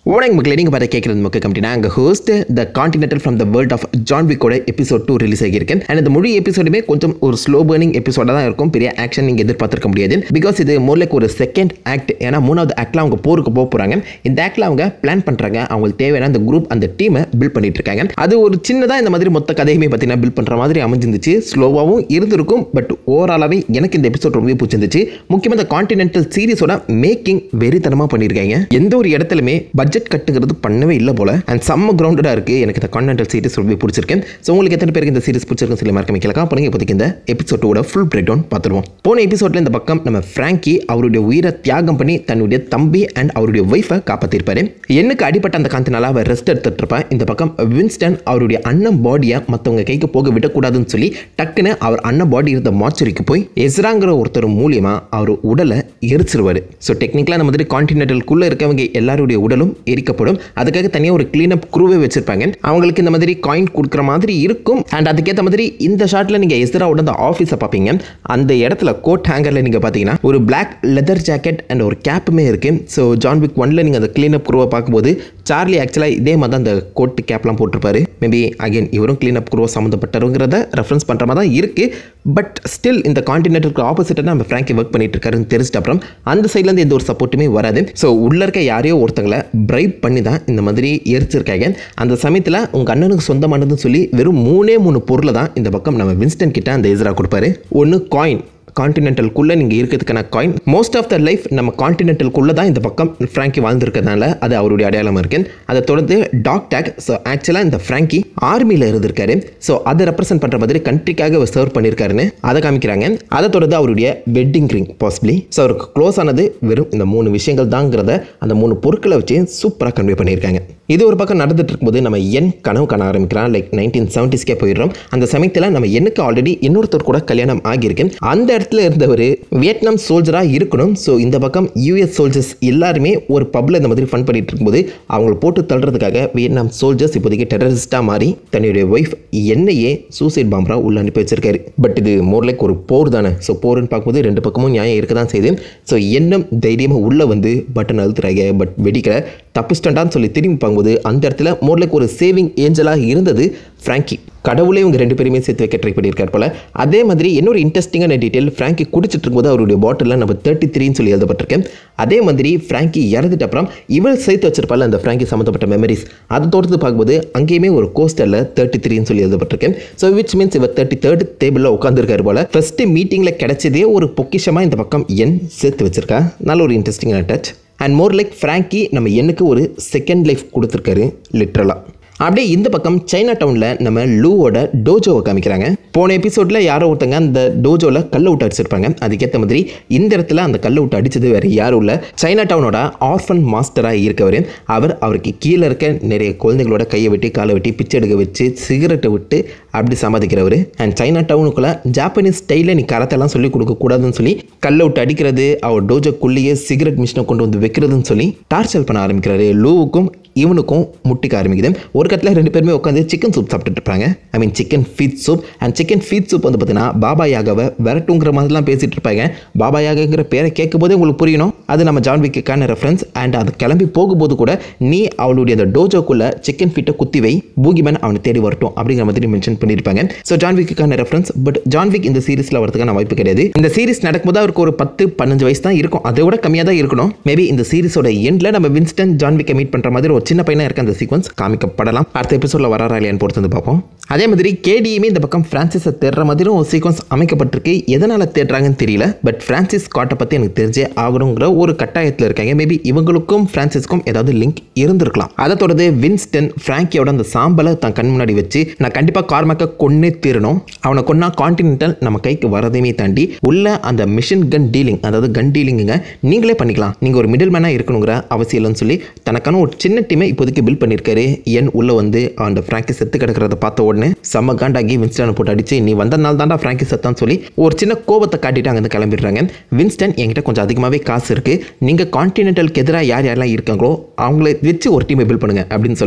வணக்கம் மக்களே நீங்கள் பார்த்து கேட்குறது மக்கள் கம்பெனி நாங்கள் host the continental from the world of John விக்கோட எபிசோட் டூ ரிலீஸ் ஆகியிருக்கேன் அண்ட் இந்த முழு எபிசோடுமே கொஞ்சம் ஒரு ஸ்லோ பேர்னிங் எபிசோடாக தான் இருக்கும் பெரிய ஆக்ஷன் நீங்கள் எதிர்பார்த்திருக்க முடியாது பிகாஸ் இது more like ஒரு செகண்ட் ஆக்ட் ஏன்னா மூணாவது ஆக்டில் அவங்க போருக்கு போக போகிறாங்க இந்த ஆக்டில் அவங்க பிளான் பண்ணுறாங்க அவங்களுக்கு தேவையான அந்த குரூப் அந்த டீமை பில்ட் பண்ணிட்டு இருக்காங்க அது ஒரு சின்னதாக இந்த மாதிரி மொத்த கதையுமே பார்த்தீங்கன்னா பில்ட் பண்ணுற மாதிரி அமைஞ்சிருந்துச்சு ஸ்லோவாகவும் இருந்திருக்கும் பட் ஓவராலாகவே எனக்கு இந்த எபிசோட் ரொம்பவே பிடிச்சிருந்துச்சு முக்கியமாக இந்த கான்டினென்டல் சீரிஸோட மேக்கிங் வெறித்தனமாக பண்ணியிருக்காங்க எந்த ஒரு இடத்துலையுமே பட்ஜெட் கட்டுங்கிறது பண்ணவே இல்லை போல அண்ட் செம்ம கிரவுண்டடாக இருக்குது எனக்கு இந்த கான்டென்டல் சீரிஸ் ரொம்ப பிடிச்சிருக்கேன் ஸோ உங்களுக்கு எத்தனை பேருக்கு இந்த சீரிஸ் பிடிச்சிருக்குன்னு சொல்லி மறக்காம கேட்கலாம் பண்ணுங்க இப்போதைக்கு இந்த எபிசோட்டோட ஃபுல் பிரேக் டவுன் பார்த்துருவோம் போன எபிசோட்ல இந்த பக்கம் நம்ம ஃப்ராங்கி அவருடைய உயிரை தியாகம் பண்ணி தன்னுடைய தம்பி அண்ட் அவருடைய ஒய்ஃபை காப்பாற்றிருப்பாரு என்னக்கு அடிப்பட்ட அந்த காந்தனால அவர் ரெஸ்ட் எடுத்துட்டு இருப்பா இந்த பக்கம் வின்ஸ்டன் அவருடைய அண்ணன் பாடியை மற்றவங்க கைக்கு போக விடக்கூடாதுன்னு சொல்லி டக்குன்னு அவர் அண்ணன் பாடி இருந்த மார்ச்சரிக்கு போய் எஸ்ராங்கிற ஒருத்தர் மூலியமா அவர் உடலை எரிச்சிருவாரு ஸோ டெக்னிக்கலாக இந்த மாதிரி கான்டினென்டல்குள்ளே இருக்கவங்க எல்லாருடைய உடலும் எரிக்கப்படும் அதுக்காக தனியாக ஒரு க்ளீனப் குரூவே வச்சிருப்பாங்க அவங்களுக்கு இந்த மாதிரி காயின் கொடுக்குற மாதிரி இருக்கும் அண்ட் அதுக்கேற்ற மாதிரி இந்த ஷாட்டில் நீங்கள் எஸ்ராவோட அந்த ஆஃபீஸை பார்ப்பீங்க அந்த இடத்துல கோட் ஹேங்கரில் நீங்கள் பார்த்தீங்கன்னா ஒரு பிளாக் லெதர் ஜாக்கெட் அண்ட் ஒரு கேப்புமே இருக்குது ஸோ ஜான் விக் ஒன்ல நீங்கள் அந்த க்ளீனப் குரூவை பார்க்கும்போது சார்லி ஆக்சுவலாக இதே மாதிரி தான் அந்த கோட்டு கேப்லாம் போட்டிருப்பாரு மேபி அகைன் இவரும் க்ளீனப் குரூவை சம்மந்தப்பட்டவங்கிறத ரெஃபரன்ஸ் பண்ணுற மாதிரி தான் இருக்குது பட் ஸ்டில் இந்த கான்டினென்ட்டுக்கு ஆப்போசிட்டாக நம்ம ஃப்ராங்கி ஒர்க் பண்ணிட்டு இருக்காருன்னு தெரிஞ்சிட்ட அப்புறம் அந்த சைட்லேருந்து எந்த ஒரு சப்போர்ட்டுமே வராது ஸோ உள்ளே இருக்க யாரையோ ஒருத்தங்களை பிரைப் பண்ணி தான் இந்த மாதிரி எரிச்சிருக்காங்க அந்த சமயத்தில் உங்கள் அண்ணனுக்கு சொந்தமானதுன்னு சொல்லி வெறும் மூணே மூணு பொருளை தான் இந்த பக்கம் நம்ம வின்ஸ்டன் கிட்ட அந்த எதிராக கொடுப்பாரு ஒன்று காயின் கான்டினென்டல்குள்ளே நீங்கள் இருக்கிறதுக்கான coin most of the life நம்ம கான்டினென்டல்குள்ளே தான் இந்த பக்கம் ஃப்ராங்கி வாழ்ந்துருக்கிறதுனால அது அவருடைய அடையாளமாக இருக்கு அதை தொடர்ந்து டாக் டேக் ஸோ ஆக்சுவலாக இந்த ஃப்ராங்கி ஆர்மியில் இருந்திருக்காரு ஸோ அதை ரெப்ரசென்ட் பண்ணுற மாதிரி கண்ட்ரிக்காக அவர் சர்வ் பண்ணியிருக்காருன்னு அதை காமிக்கிறாங்க அதை தொடர்ந்து அவருடைய வெட்டிங் ரிங் பாசிபிளி ஸோ அவருக்கு க்ளோஸ் ஆனது வெறும் இந்த மூணு விஷயங்கள் தாங்கிறத அந்த மூணு பொருட்களை வச்சு சூப்பராக கன்வே பண்ணியிருக்காங்க இது ஒரு பக்கம் நடந்துட்டு இருக்கும்போது நம்ம என் கனவு காண ஆரம்பிக்கிறான் லைக் நைன்டீன் செவன்டிஸ்க்கே போயிடுறோம் அந்த சமயத்தில் நம்ம என்னுக்கு ஆல்ரெடி இன்னொருத்தர் கூட கல்யாணம் ஆகியிருக்கு அந்த இடத்துல இருந்தவர் வியட்நாம் சோல்ஜராக இருக்கணும் ஸோ இந்த பக்கம் யூஎஸ் சோல்ஜர்ஸ் எல்லாருமே ஒரு பப்பில் இந்த மாதிரி ஃபன் பண்ணிட்டு இருக்கும்போது அவங்கள போட்டு தள்ளுறதுக்காக வியட்நாம் சோல்ஜர்ஸ் இப்போதைக்கு டெரரிஸ்டாக மாறி தன்னுடைய ஒய்ஃப் என்னையே சூசைட் பாம்பராக உள்ள அனுப்பி வச்சிருக்காரு பட் இது மோர் லைக் ஒரு போர் தானே ஸோ போர்னு பார்க்கும்போது ரெண்டு பக்கமும் நியாயம் இருக்க தான் செய்யுது ஸோ எண்ணம் தைரியமாக உள்ளே வந்து பட்டன் அழுத்துறாங்க பட் வெடிக்கல தப்பிச்சிட்டான்னு சொல்லி திரும்பி பார்க்கும்போது அந்த இடத்துல மோர் லைக் ஒரு சேவிங் ஏஞ்சலாக இருந்தது ஃப்ராங்கி கடவுளே இவங்க ரெண்டு பேருமே சேர்த்து வைக்க ட்ரை பண்ணியிருக்கார் போல அதே மாதிரி இன்னொரு இன்ட்ரெஸ்டிங்கான டீட்டெயில் ஃப்ராங்கி குடிச்சிட்டு இருக்கும்போது அவருடைய பாட்டிலில் நம்ம தேர்ட்டி த்ரீன்னு சொல்லி எழுதப்பட்டிருக்கேன் அதே மாதிரி ஃப்ராங்கி இறந்துட்ட அப்புறம் இவள் சேர்த்து வச்சிருப்பால அந்த ஃப்ராங்கி சம்மந்தப்பட்ட மெமரிஸ் அதை தொடர்ந்து பார்க்கும்போது அங்கேயுமே ஒரு கோஸ்டரில் தேர்ட்டி த்ரீன்னு சொல்லி எழுதப்பட்டிருக்கேன் ஸோ விச் மீன்ஸ் இவர் தேர்ட்டி தேர்ட் டேபிளில் உட்காந்துருக்காரு போல ஃபர்ஸ்ட் மீட்டிங்கில் கிடைச்சதே ஒரு பொக்கிஷமாக இந்த பக்கம் எண் சேர்த்து வச்சிருக்கா நல்ல ஒரு இன்ட்ரெஸ்டிங்கான touch and more like Frankie நம்ம எண்ணுக்கு ஒரு செகண்ட் லைஃப் கொடுத்துருக்காரு லிட்ரலாக அப்படியே இந்த பக்கம் சைனா டவுனில் நம்ம லூவோட டோஜோவை காமிக்கிறாங்க போன எபிசோடில் யாரோ ஒருத்தங்க அந்த டோஜோவில் கல்லை விட்டு அடிச்சிருப்பாங்க அதுக்கேற்ற மாதிரி இந்த இடத்துல அந்த கல்லை விட்டு அடித்தது வேறு யாரும் இல்லை சைனா டவுனோட ஆர்ஃபன் மாஸ்டராக இருக்கவர் அவர் அவருக்கு கீழே இருக்க நிறைய குழந்தைகளோட கையை வெட்டி காலை வெட்டி பிச்சை எடுக்க வச்சு சிகரெட்டை விட்டு அப்படி சமாளிக்கிறவர் அண்ட் சைனா டவுனுக்குள்ளே ஜாப்பனீஸ் ஸ்டைலில் நீ கரத்தெல்லாம் சொல்லி கொடுக்கக்கூடாதுன்னு சொல்லி கல்லை விட்டு அடிக்கிறது அவர் டோஜோக்குள்ளேயே சிகரெட் மிஷினை கொண்டு வந்து வைக்கிறதுன்னு சொல்லி டார்ச்சர் பண்ண ஆரம்பிக்கிறாரு லூவுக்கும் இவனுக்கும் முட்டிக்க ஆரம்பிக்குது ஒரு கட்டில் ரெண்டு பேருமே உட்காந்து சிக்கன் சூப் சாப்பிட்டுட்டு இருப்பாங்க I mean chicken feet soup and chicken feet soup வந்து பார்த்தீங்கன்னா பாபா யாகாவை விரட்டுங்கிற மாதிரிலாம் பேசிட்டு இருப்பாங்க பாபா யாகங்கிற பேரை கேட்கும் போதே உங்களுக்கு புரியணும் அது நம்ம ஜான் விக்குக்கான ரெஃபரன்ஸ் அண்ட் அது கிளம்பி போகும்போது கூட நீ அவளுடைய அந்த டோஜோக்குள்ள சிக்கன் ஃபீட்டை குத்தி வை பூகிமேன் அவனை தேடி வரட்டும் அப்படிங்கிற மாதிரி மென்ஷன் பண்ணியிருப்பாங்க ஸோ ஜான் விக்குக்கான ரெஃபரன்ஸ் பட் ஜான் விக் இந்த சீரிஸில் வரதுக்கான வாய்ப்பு கிடையாது இந்த சீரிஸ் நடக்கும்போது அவருக்கு ஒரு பத்து பதினஞ்சு வயசு தான் இருக்கும் அதை விட கம்மியாக தான் இருக்கணும் மேபி இந்த சீரிஸோட எண்டில் நம்ம வின்ஸ்டன் ஜான் விக்கை மீட் பண்ணுற மாதிரி ஒரு சின்ன பையனாக இருக்க அந்த சீக்வன்ஸ் காமிக்கப்படலாம் அடுத்த எபிசோடில் வராரா இல்லையான்னு பொறுத்து வந்து பார்ப்போம் அதே மாதிரி கேடியுமே இந்த பக்கம் ஃப்ரான்சிஸை தேடுற மாதிரியும் ஒரு சீக்வன்ஸ் அமைக்கப்பட்டிருக்கு எதனால் தேடுறாங்கன்னு தெரியல பட் ஃப்ரான்சிஸ் காட்டை பற்றி எனக்கு தெரிஞ்சே ஆகணுங்கிற ஒரு கட்டாயத்தில் இருக்காங்க மேபி இவங்களுக்கும் ஃப்ரான்சிஸ்க்கும் ஏதாவது லிங்க் இருந்திருக்கலாம் அதை தொடர்ந்து வின்ஸ்டன் ஃப்ராங்கியோட அந்த சாம்பலை தன் கண் முன்னாடி வச்சு நான் கண்டிப்பாக கார்மக்க கொன்னே தீரணும் அவனை கொன்னா கான்டினென்டல் நம்ம கைக்கு வரதையுமே தாண்டி உள்ள அந்த மிஷின் கன் டீலிங் அதாவது கன் டீலிங்குங்க நீங்களே பண்ணிக்கலாம் நீங்கள் ஒரு மிடில் மேனாக இருக்கணுங்கிற அவசியம் இல்லைன்னு சொல்லி தனக்கான ஒரு சின்ன டீமை இப்போதைக்கு பில்ட் பண்ணியிருக்காரு என் உள்ள வந்து அந்த ஃப்ராங்கி செத்து கிடக்கிறத பார்த்த உடனே செம்ம காண்டாகி வின்ஸ்டனை போட்டு அடிச்சு நீ வந்தனால தான்டா ஃப்ராங்கி செத்தான்னு சொல்லி ஒரு சின்ன கோபத்தை காட்டிட்டு அங்கேருந்து கிளம்பிடுறாங்க வின்ஸ்டன் என்கிட்ட கொஞ்சம் அதிகமாகவே காசு இருக்குது நீங்கள் கான்டினென்டலுக்கு எதிராக யார் யாரெல்லாம் இருக்காங்களோ அவங்கள வச்சு ஒரு டீமை பில்ட் பண்ணுங்க அப்படின்னு சொல்ல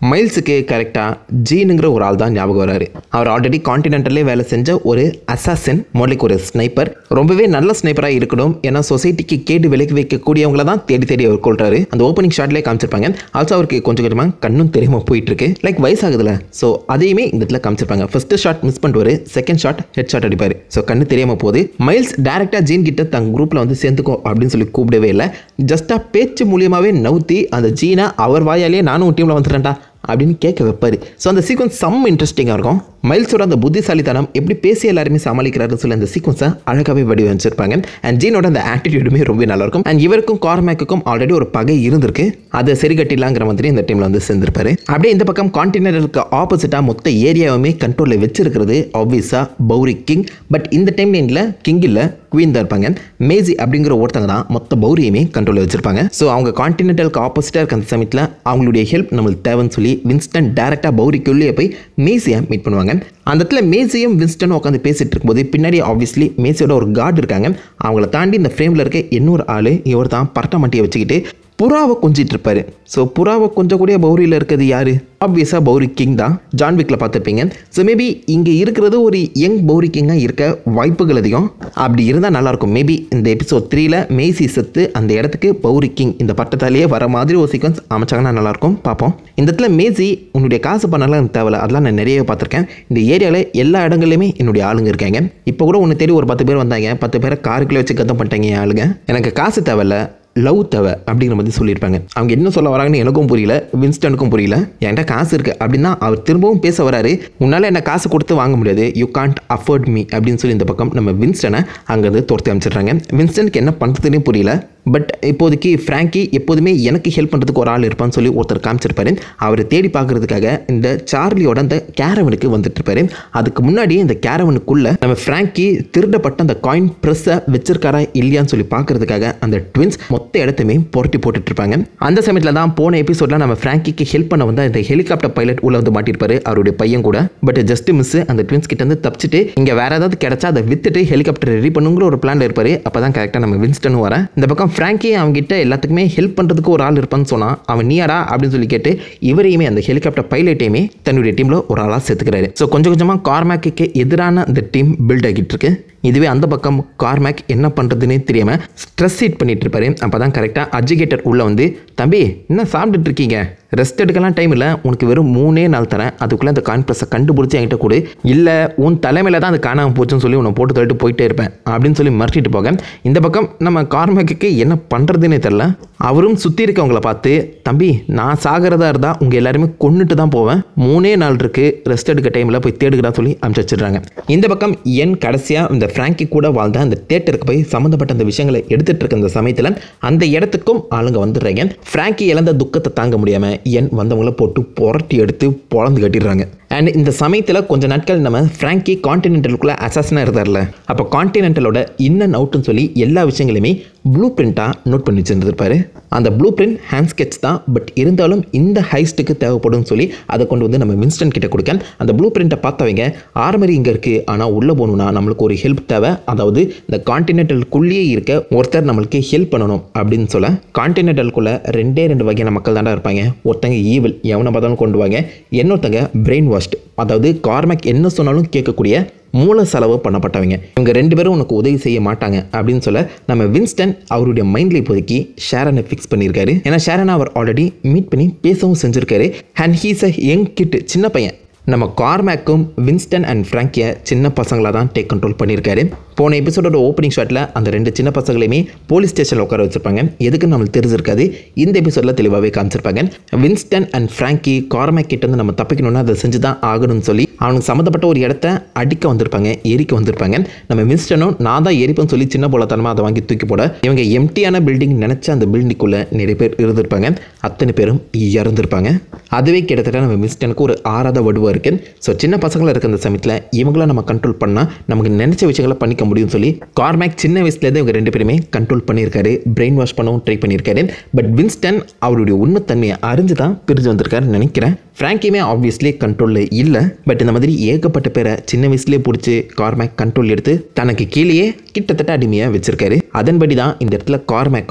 மைல்ஸுக்கு கரெக்டாக ஜீனுங்கிற ஒரு ஆள் தான் ஞாபகம் வராரு அவர் ஆல்ரெடி கான்டினென்டல்லே வேலை செஞ்ச ஒரு அசாசின் மொழிக்கு ஒரு ஸ்னைப்பர் ரொம்பவே நல்ல ஸ்னைப்பராக இருக்கணும் ஏன்னா சொசைட்டிக்கு கேட்டு விலக்கி வைக்கக்கூடியவங்கள தான் தேடி தேடி அவர் கொள்றாரு அந்த ஓப்பனிங் ஷாட்லேயே காமிச்சிருப்பாங்க ஆல்சோ அவருக்கு கொஞ்சம் கொஞ்சமாக கண்ணும் தெரியாம போயிட்டு இருக்கு லைக் வயசாகுதுல ஸோ அதையுமே இந்த இடத்துல காமிச்சிருப்பாங்க ஃபர்ஸ்ட் ஷாட் மிஸ் பண்ணுவார் செகண்ட் ஷாட் ஹெட் ஷாட் அடிப்பார் ஸோ கண்ணு தெரியாம போகுது மைல்ஸ் டேரெக்டாக ஜீன் கிட்ட தங்க குரூப்பில் வந்து சேர்ந்துக்கோ அப்படின்னு சொல்லி கூப்பிடவே இல்லை ஜஸ்ட்டாக பேச்சு மூலியமாகவே நவுத்தி அந்த ஜீனை அவர் வாயாலேயே நானும் டீமில் வந்துடுறேன்டா அப்படின்னு கேட்க வைப்பாரு ஸோ அந்த சீக்வன்ஸ் செம்ம இன்ட்ரெஸ்டிங்காக இருக்கும் மைல்ஸோட அந்த புத்திசாலித்தனம் எப்படி பேசி எல்லாருமே சமாளிக்கிறாருன்னு சொல்லி அந்த சீக்வன்ஸை அழகாகவே வடிவமைச்சிருப்பாங்க அண்ட் ஜீனோட அந்த ஆட்டிடியூடுமே ரொம்ப நல்லாயிருக்கும் அண்ட் இவருக்கும் கார்மேக்குக்கும் ஆல்ரெடி ஒரு பகை இருந்திருக்கு அதை சரி கட்டிடலாங்கிற மாதிரி இந்த டீமில் வந்து சேர்ந்திருப்பாரு அப்படியே இந்த பக்கம் கான்டினென்டலுக்கு ஆப்போசிட்டாக மொத்த ஏரியாவுமே கண்ட்ரோலில் வச்சிருக்கிறது ஆப்வியஸாக பௌரி கிங் பட் இந்த டைம் லைனில் கிங் இல்லை குவீன் தான் இருப்பாங்க மேசி அப்படிங்கிற ஒருத்தங்க தான் மொத்த பௌரியுமே கண்ட்ரோலில் வச்சிருப்பாங்க ஸோ அவங்க கான்டினென்டலுக்கு ஆப்போசிட்டாக இருக்க அந்த சமயத்தில் அவங்களுடைய ஹெல்ப் நம்மளுக்கு தேவைன்னு சொல்லி வின்ஸ்டன் டேரெக்டாக பௌரிக்குள்ளேயே போய் மேசியை மீட் பண்ணுவாங்க அந்த இடத்துல மேசியும் வின்ஸ்டனும் உட்காந்து பேசிட்டு இருக்கும்போது பின்னாடி ஆப்வியஸ்லி மேசியோட ஒரு கார்டு இருக்காங்க அவங்கள தாண்டி இந்த ஃப்ரேமில் இருக்க இன்னொரு ஆள் இவர் தான் பரட்ட மட்டியை வச்சுக்கிட்டு புறாவை கொஞ்சிட்டு இருப்பாரு ஸோ புறாவை கொஞ்சக்கூடிய பௌரியில் இருக்கிறது யாரு ஆப்வியஸாக பௌரி கிங் தான் ஜான்விக்கில் பார்த்துருப்பீங்க ஸோ மேபி இங்கே இருக்கிறது ஒரு யங் பௌரி கிங்காக இருக்க வாய்ப்புகள் அதிகம் அப்படி இருந்தால் நல்லாயிருக்கும் மேபி இந்த எபிசோட் த்ரீல மேசி செத்து அந்த இடத்துக்கு பௌரி கிங் இந்த பட்டத்தாலேயே வர மாதிரி ஒரு சீக்வன்ஸ் அமைச்சாங்கன்னா நல்லாயிருக்கும் பார்ப்போம் இந்த இடத்துல மேசி உன்னுடைய காசு பண்ணலாம் எனக்கு தேவையில்ல அதெல்லாம் நான் நிறைய பார்த்துருக்கேன் இந்த ஏரியாவில் எல்லா இடங்கள்லையுமே என்னுடைய ஆளுங்க இருக்காங்க இப்போ கூட ஒன்று தேடி ஒரு பத்து பேர் வந்தாங்க பத்து பேரை காருக்குள்ளே வச்சு கத்தம் பண்ணிட்டாங்க என் ஆளுங்க எனக்கு காசு தேவையில்ல லவ் தேவை அப்படிங்கிற மாதிரி சொல்லியிருப்பாங்க அவங்க என்ன சொல்ல வராங்கன்னு எனக்கும் புரியல வின்ஸ்டனுக்கும் புரியல என்கிட்ட காசு இருக்குது அப்படின்னா அவர் திரும்பவும் பேச வராரு உன்னால் என்ன காசு கொடுத்து வாங்க முடியாது யூ காண்ட் அஃபோர்ட் மீ அப்படின்னு சொல்லி இந்த பக்கம் நம்ம வின்ஸ்டனை அங்கேருந்து துரத்தி அமைச்சிடுறாங்க வின்ஸ்டனுக்கு என்ன பண்ணுறதுனே புரியல பட் இப்போதைக்கு ஃப்ராங்கி எப்போதுமே எனக்கு ஹெல்ப் பண்ணுறதுக்கு ஒரு ஆள் இருப்பான்னு சொல்லி ஒருத்தர் காமிச்சிருப்பாரு அவரை தேடி பார்க்கறதுக்காக இந்த சார்லியோட அந்த கேரவனுக்கு வந்துட்டு இருப்பாரு அதுக்கு முன்னாடியே இந்த கேரவனுக்குள்ள நம்ம ஃப்ராங்கி திருடப்பட்ட அந்த காயின் ப்ரெஸ்ஸை வச்சிருக்காரா இல்லையான்னு சொல்லி பார்க்கறதுக்காக அந்த ட்வின்ஸ் மொத்த இடத்தையுமே புரட்டி போட்டுட்டு இருப்பாங்க அந்த சமயத்தில் தான் போன எபிசோட்ல நம்ம ஃப்ராங்கிக்கு ஹெல்ப் பண்ண வந்து அந்த ஹெலிகாப்டர் பைலட் உள்ள வந்து மாட்டிருப்பாரு அவருடைய பையன் கூட பட் ஜஸ்ட் மிஸ் அந்த ட்வின்ஸ் கிட்ட இருந்து தப்பிச்சிட்டு இங்க வேற ஏதாவது கிடைச்சா அதை வித்துட்டு ஹெலிகாப்டர் ரெடி பண்ணுங்கிற ஒரு பிளான்ல இருப்பாரு அப்பதான் கரெக்டாக நம்ம வின்ஸ்டனும் வர இந்த பக்கம் ஃப்ராங்கி அவங்ககிட்ட எல்லாத்துக்குமே ஹெல்ப் பண்ணுறதுக்கு ஒரு ஆள் இருப்பான்னு சொன்னான் அவன் நீயாடா அப்படின்னு சொல்லி கேட்டு இவரையுமே அந்த ஹெலிகாப்டர் பைலட்டையுமே தன்னுடைய டீமில் ஒரு ஆளாக சேர்த்துக்கிறாரு ஸோ கொஞ்சம் கொஞ்சமாக கார்மேக்கு எதிரான அந்த டீம் பில்ட் ஆகிட்டு இருக்கு இதுவே அந்த பக்கம் கார்மேக் என்ன பண்ணுறதுன்னே தெரியாமல் ஸ்ட்ரெஸ் ஹீட் பண்ணிட்டு இருப்பாரு அப்போ தான் கரெக்டாக அஜிகேட்டர் உள்ளே வந்து தம்பி என்ன சாப்பிட்டுட்டு இருக்கீங்க ரெஸ்ட் எடுக்கலாம் டைம் இல்லை உனக்கு வெறும் மூணே நாள் தரேன் அதுக்குள்ளே அந்த கான்பிளஸை கண்டுபிடிச்சி என்கிட்ட கொடு இல்லை உன் தலைமையில் தான் அது காணாமல் போச்சுன்னு சொல்லி உன்னை போட்டு தள்ளிட்டு போயிட்டே இருப்பேன் அப்படின்னு சொல்லி மிரட்டிட்டு போக இந்த பக்கம் நம்ம கார்மேக்கு என்ன பண்ணுறதுன்னே தெரில அவரும் சுற்றி இருக்கவங்கள பார்த்து தம்பி நான் சாகிறதா இருந்தால் உங்கள் எல்லாருமே கொண்டுட்டு தான் போவேன் மூணே நாள் இருக்குது ரெஸ்ட் எடுக்க டைமில் போய் தேடுக்கடா சொல்லி அனுப்பிச்சு வச்சிடுறாங்க இந்த பக்கம் என் கடைசியாக இந்த ஃப்ராங்கி கூட வாழ்ந்த அந்த தேட்டருக்கு போய் சம்மந்தப்பட்ட அந்த விஷயங்களை எடுத்துட்டு இருக்க அந்த சமயத்தில் அந்த இடத்துக்கும் ஆளுங்க வந்துடுறாங்க ஃப்ராங்கி இழந்த துக்கத்தை தாங்க முடியாமல் என் வந்தவங்கள போட்டு புரட்டி எடுத்து பொழந்து கட்டிடுறாங்க அண்ட் இந்த சமயத்தில் கொஞ்ச நாட்கள் நம்ம ஃப்ராங்கி கான்டினென்டலுக்குள்ளே அசாசனாக இருந்தார்ல அப்போ கான்டினென்டலோட இன் அண்ட் அவுட்னு சொல்லி எல்லா விஷயங்களையுமே ப்ளூ பிரிண்ட்டாக நோட் பண்ணி வச்சிருந்துருப்பாரு அந்த ப்ளூ பிரிண்ட் ஹேண்ட் ஸ்கெட்ச் தான் பட் இருந்தாலும் இந்த ஹைஸ்ட்டுக்கு தேவைப்படும் சொல்லி அதை கொண்டு வந்து நம்ம வின்ஸ்டன் கிட்ட கொடுக்க அந்த ப்ளூ பிரிண்ட்டை பார்த்தவங்க ஆர்மரி இங்கே இருக்குது ஆனால் உள்ளே போகணுன்னா நம்மளுக்கு ஒரு ஹெல்ப் தேவை அதாவது இந்த கான்டினென்டலுக்குள்ளேயே இருக்க ஒருத்தர் நம்மளுக்கு ஹெல்ப் பண்ணணும் அப்படின்னு சொல்ல கான்டினென்டலுக்குள்ளே ரெண்டே ரெண்டு வகையான மக்கள் தாண்டா இருப்பாங்க ஒருத்தங்க ஈவில் எவனை பார்த்தாலும் கொண்டு வாங்க இன்னொருத்தங்க பிரெயின் வாஷ்டு அதாவது கார்மேக் என்ன சொன்னாலும் கேட்கக்கூடிய மூல செலவு பண்ணப்பட்டவங்க இவங்க ரெண்டு பேரும் உனக்கு உதவி செய்ய மாட்டாங்க அப்படின்னு சொல்ல நம்ம வின்ஸ்டன் அவருடைய மைண்டில் இப்போதைக்கு ஷேரனை ஃபிக்ஸ் பண்ணியிருக்காரு ஏன்னா ஷேரனை அவர் ஆல்ரெடி மீட் பண்ணி பேசவும் செஞ்சுருக்காரு and he's uh young kid சின்ன பையன் நம்ம கார்மேக்கும் வின்ஸ்டன் அண்ட் ஃப்ராங்கியை சின்ன பசங்களாக தான் டேக் கண்ட்ரோல் பண்ணியிருக்காரு போன எபிசோடோட ஓப்பனிங் ஷாட்டில் அந்த ரெண்டு சின்ன பசங்களையுமே போலீஸ் ஸ்டேஷனில் உட்கார வச்சிருப்பாங்க எதுக்கு நம்மளுக்கு தெரிஞ்சிருக்காது இந்த எபிசோடில் தெளிவாகவே காமிச்சிருப்பாங்க வின்ஸ்டன் அண்ட் ஃப்ராங்கி கார்மேக் கிட்ட இருந்து நம்ம தப்பிக்கணும்னா அதை செஞ்சு தான் ஆகணும்னு சொல்லி அவனுக்கு சம்மந்தப்பட்ட ஒரு இடத்த அடிக்க வந்திருப்பாங்க எரிக்க வந்திருப்பாங்க நம்ம வின்ஸ்டனும் நான் தான் எரிப்பேன்னு சொல்லி சின்ன போலத்தனமாக அதை வாங்கி தூக்கி போட இவங்க எம்டியான பில்டிங் நினச்ச அந்த பில்டிங்குள்ளே நிறைய பேர் இருந்திருப்பாங்க அத்தனை பேரும் இறந்துருப்பாங்க அதுவே கிட்டத்தட்ட நம்ம வின்ஸ்டனுக்கு ஒரு ஆறாத வடுவாக இருக்குது ஸோ சின்ன பசங்களாக இருக்க அந்த சமயத்தில் இவங்கள நம்ம கண்ட்ரோல் பண்ணால் நமக்கு நினச்ச விஷயங்களை பண்ணிக்க முடியும்னு சொல்லி கார்மேக் சின்ன வயசுலேருந்து இவங்க ரெண்டு பேருமே கண்ட்ரோல் பண்ணியிருக்காரு பிரெயின் வாஷ் பண்ணவும் ட்ரை பண்ணியிருக்காரு பட் வின்ஸ்டன் அவருடைய உண்மைத்தன்மையை அறிஞ்சு தான் பிரிஞ்சு வந்திருக்காருன்னு நினைக்கிறேன் ஃப்ராங்கியுமே ஆப்வியஸ்லி கண்ட்ரோலில் இல்லை பட் இந்த மாதிரி ஏகப்பட்ட பேரை சின்ன வயசுலேயே பிடிச்சி கார்மேக் கண்ட்ரோல் எடுத்து தனக்கு கீழேயே கிட்டத்தட்ட அடிமையாக வச்சிருக்காரு அதன்படி தான் இந்த இடத்துல கார்மேக்கும்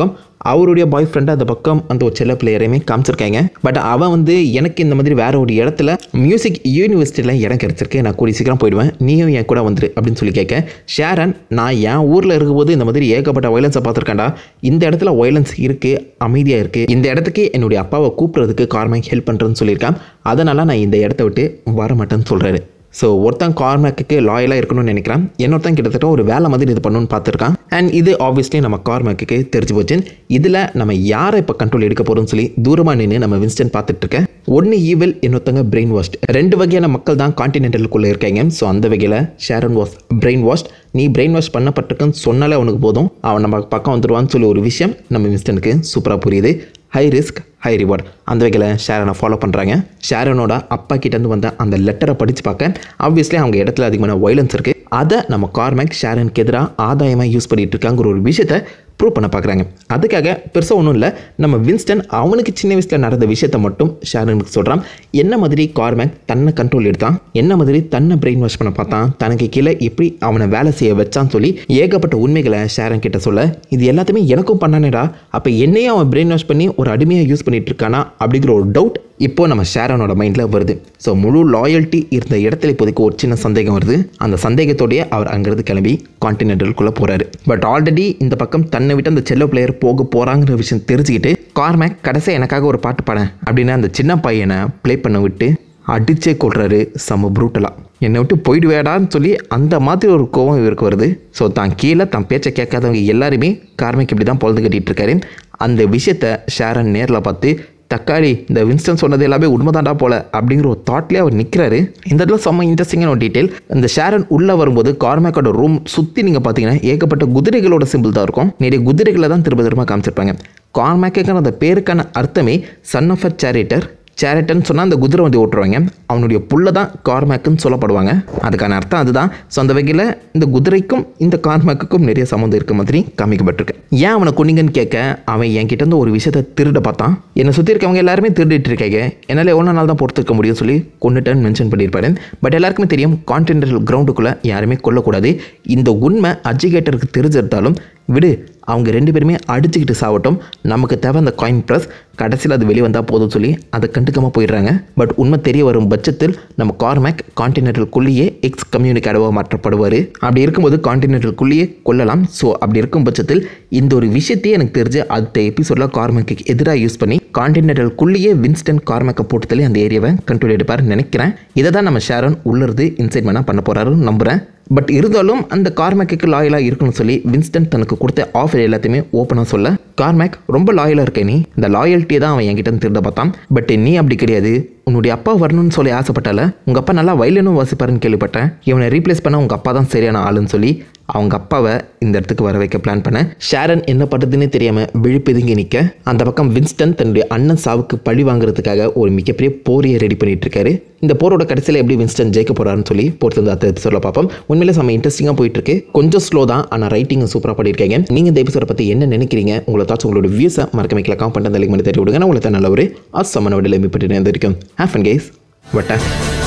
அவருடைய பாய் ஃப்ரெண்டு அந்த பக்கம் அந்த ஒரு செல்ல பிளேயரையுமே காமிச்சிருக்காங்க பட் அவன் வந்து எனக்கு இந்த மாதிரி வேற ஒரு இடத்துல மியூசிக் யூனிவர்சிட்டியில் இடம் கிடைச்சிருக்கு நான் கூடிய சீக்கிரம் போயிடுவேன் நீயும் என் கூட வந்துரு அப்படின்னு சொல்லி கேட்க ஷேரன் நான் என் ஊரில் இருக்கும்போது இந்த மாதிரி ஏகப்பட்ட வயலன்ஸை பார்த்துருக்கேன்டா இந்த இடத்துல வயலன்ஸ் இருக்குது அமைதியாக இருக்குது இந்த இடத்துக்கு என்னுடைய அப்பாவை கூப்பிட்றதுக்கு கார்மேக் ஹெல்ப் பண்ணுறேன்னு சொல்லியிருக்கான் அதனால் நான் இந்த இடத்த விட்டு வர மாட்டேன்னு சொல்கிறாரு ஸோ ஒருத்தன் கார்மேக்கு லாயலாக இருக்கணும்னு நினைக்கிறான் இன்னொருத்தன் கிட்டத்தட்ட ஒரு வேலை மாதிரி இது பண்ணணும்னு பார்த்துருக்கான் அண்ட் இது ஆப்வியஸ்லி நம்ம கார்மேக்கு தெரிஞ்சு போச்சு இதில் நம்ம யாரை இப்போ கண்ட்ரோல் எடுக்க போகிறோம்னு சொல்லி தூரமாக நின்று நம்ம வின்ஸ்டன் பார்த்துட்டு இருக்கேன் ஒன்று ஈவில் இன்னொருத்தங்க பிரெயின் வாஷ்ட் ரெண்டு வகையான மக்கள் தான் கான்டினென்டலுக்குள்ளே இருக்காங்க ஸோ அந்த வகையில் ஷேரன் வாஸ் பிரெயின் வாஷ்ட் நீ பிரெயின் வாஷ் பண்ணப்பட்டிருக்குன்னு சொன்னாலே அவனுக்கு போதும் அவன் நம்ம பக்கம் வந்துடுவான்னு சொல்லி ஒரு விஷயம் நம்ம வின்ஸ்டனுக்கு சூப்பராக புரியுது ஹை ரிஸ்க் ஹை ரிவார்ட் அந்த வகையில் ஷேரனை ஃபாலோ பண்ணுறாங்க ஷேரனோட அப்பா கிட்டேருந்து வந்த அந்த லெட்டரை படித்து பார்க்க ஆப்வியஸ்லி அவங்க இடத்துல அதிகமான வயலன்ஸ் இருக்குது அதை நம்ம கார்மேக் ஷேரனுக்கு எதிராக ஆதாயமாக யூஸ் பண்ணிட்டு இருக்காங்கிற ஒரு விஷயத்தை ப்ரூவ் பண்ண பார்க்குறாங்க அதுக்காக பெருசாக ஒன்றும் இல்லை நம்ம வின்ஸ்டன் அவனுக்கு சின்ன வயசில் நடந்த விஷயத்தை மட்டும் ஷேரனுக்கு சொல்கிறான் என்ன மாதிரி கார்மேக் தன்னை கண்ட்ரோல் எடுத்தான் என்ன மாதிரி தன்னை பிரெயின் வாஷ் பண்ண பார்த்தான் தனக்கு கீழே எப்படி அவனை வேலை செய்ய வச்சான்னு சொல்லி ஏகப்பட்ட உண்மைகளை ஷேரன் கிட்ட சொல்ல இது எல்லாத்தையுமே எனக்கும் பண்ணானேடா அப்போ என்னையும் அவன் பிரெயின் வாஷ் பண்ணி ஒரு அடிமையாக யூஸ் பண்ணிட்டு இருக்கானா அப்படிங்கிற ஒரு டவுட் இப்போ நம்ம ஷேரனோட மைண்டில் வருது ஸோ முழு லாயல்ட்டி இருந்த இடத்துல இப்போதைக்கு ஒரு சின்ன சந்தேகம் வருது அந்த சந்தேகத்தோடய அவர் அங்கேருந்து கிளம்பி கான்டினென்டலுக்குள்ளே போகிறாரு பட் ஆல்ரெடி இந்த பக்கம் தன்னை விட்டு அந்த செல்ல பிளேயர் போக போகிறாங்கிற விஷயம் தெரிஞ்சுக்கிட்டு கார்மேக் கடைசியாக எனக்காக ஒரு பாட்டு பாட அப்படின்னு அந்த சின்ன பையனை ப்ளே பண்ண விட்டு அடிச்சே கொள்றாரு செம்ம ப்ரூட்டலாக என்னை விட்டு போயிடுவேடான்னு சொல்லி அந்த மாதிரி ஒரு கோவம் இவருக்கு வருது ஸோ தான் கீழே தான் பேச்சை கேட்காதவங்க எல்லாருமே கார்மேக் இப்படி தான் பொழுது கட்டிட்டு இருக்காரு அந்த விஷயத்த ஷேரன் நேரில் பார்த்து தக்காளி இந்த வின்ஸ்டன் சொன்னது எல்லாமே உண்மைதாண்டா போல அப்படிங்கிற ஒரு தாட்லேயே அவர் நிற்கிறாரு இந்த இடத்துல செம்ம இன்ட்ரெஸ்டிங்கான ஒரு டீட்டெயில் இந்த ஷேரன் உள்ளே வரும்போது கார்மேக்கோட ரூம் சுற்றி நீங்கள் பார்த்தீங்கன்னா ஏகப்பட்ட குதிரைகளோட சிம்பிள் தான் இருக்கும் நிறைய குதிரைகளை தான் திரும்ப திரும்ப காமிச்சிருப்பாங்க கார்மேக்குங்கிற அந்த பேருக்கான அர்த்தமே சன் ஆஃப் அ சேரிட்டர் சேரட்டன் சொன்னால் அந்த குதிரை வண்டி ஓட்டுருவாங்க அவனுடைய புள்ள தான் கார்மேக்குன்னு சொல்லப்படுவாங்க அதுக்கான அர்த்தம் அதுதான் ஸோ அந்த வகையில் இந்த குதிரைக்கும் இந்த கார்மேக்குக்கும் நிறைய சம்மந்தம் இருக்க மாதிரி காமிக்கப்பட்டிருக்கு ஏன் அவனை கொன்னீங்கன்னு கேட்க அவன் என்கிட்ட இருந்து ஒரு விஷயத்தை திருட பார்த்தான் என்னை சுற்றி இருக்கவங்க எல்லாருமே திருடிட்டு இருக்காங்க என்னால் எவ்வளோ நாள் தான் பொறுத்திருக்க முடியும்னு சொல்லி கொண்டுட்டேன்னு மென்ஷன் பண்ணியிருப்பாரு பட் எல்லாருக்குமே தெரியும் கான்டினென்டல் கிரவுண்டுக்குள்ளே யாருமே கொல்லக்கூடாது இந்த உண்மை அஜிகேட்டருக்கு தெரிஞ்சிருந்தாலும் விடு அவங்க ரெண்டு பேருமே அடிச்சுக்கிட்டு சாவட்டும் நமக்கு தேவை அந்த காயின் ப்ரெஸ் கடைசியில் அது வெளியே வந்தால் போதும் சொல்லி அதை கண்டுக்காமல் போயிடுறாங்க பட் உண்மை தெரிய வரும் பட்சத்தில் நம்ம கார்மேக் கான்டினென்டலுக்குள்ளேயே எக்ஸ் கம்யூனிகேட்டவாக மாற்றப்படுவார் அப்படி இருக்கும்போது கான்டினென்டலுக்குள்ளேயே கொல்லலாம் ஸோ அப்படி இருக்கும் பட்சத்தில் இந்த ஒரு விஷயத்தையே எனக்கு தெரிஞ்சு அடுத்த எபிசோடில் கார்மேக்கு எதிராக யூஸ் பண்ணி கான்டினென்டலுக்குள்ளேயே வின்ஸ்டன் கார்மேக்கை போட்டு தள்ளி அந்த ஏரியாவை கண்ட்ரோல் எடுப்பார்னு நினைக்கிறேன் இதை தான் நம்ம ஷேரன் உள்ளிருந்து இன்சைட் பண்ண பண்ண போகிறாருன்னு நம்புகிறேன் பட் இருந்தாலும் அந்த கார்மேக்கு லாயலாக இருக்கணும்னு சொல்லி வின்ஸ்டன் தனக்கு கொடுத்த ஆஃபர் எல்லாத்தையுமே ஓப்பனாக சொல்ல கார்மேக் ரொம்ப லாயலாக இருக்க நீ இந்த லாயல்ட்டியை தான் அவன் என்கிட்ட இருந்து திருட பார்த்தான் பட் நீ அப்படி கிடையாது உன்னுடைய அப்பா வரணும்னு சொல்லி ஆசைப்பட்டால உங்கள் அப்பா நல்லா வயலினும் வாசிப்பாருன்னு கேள்விப்பட்டேன் இவனை ரீப்ளேஸ் பண்ண உங்கள் அப்பா தான் சரியான ஆளுன்னு சொல்லி அவங்க அப்பாவை இந்த இடத்துக்கு வர வைக்க பிளான் பண்ண ஷேரன் என்ன பண்ணுறதுன்னு தெரியாமல் விழிப்பெதுங்கி நிற்க அந்த பக்கம் வின்ஸ்டன் தன்னுடைய அண்ணன் சாவுக்கு பழி வாங்குறதுக்காக ஒரு மிகப்பெரிய போரியை ரெடி பண்ணிட்டு இருக்காரு இந்த போரோட கடைசியில் எப்படி வின்ஸ்டன் ஜெயிக்க போறாருன்னு சொல்லி பொறுத்து வந்து அடுத்த எபிசோட பார்ப்போம் உண்மையிலே செம்ம இன்ட்ரெஸ்டிங்காக போயிட்டு இருக்கு கொஞ்சம் ஸ்லோ தான் ஆனால் ரைட்டிங் சூப்பராக பண்ணியிருக்காங்க நீங்கள் இந்த எபிசோட பற்றி என்ன நினைக்கிறீங்க உங்களை தாச்சும் உங்களோட வியூஸை மறக்க வைக்கல காம் பண்ணிட்டு அந்த லிங்க் பண்ணி தெரிய விடுங்க நான் உங்களுக்கு நல்ல ஒரு அசமான விடலை மீப்பட்டு இருந்திருக்கும் ஹேஃப் அண்ட் கேஸ் வட்டா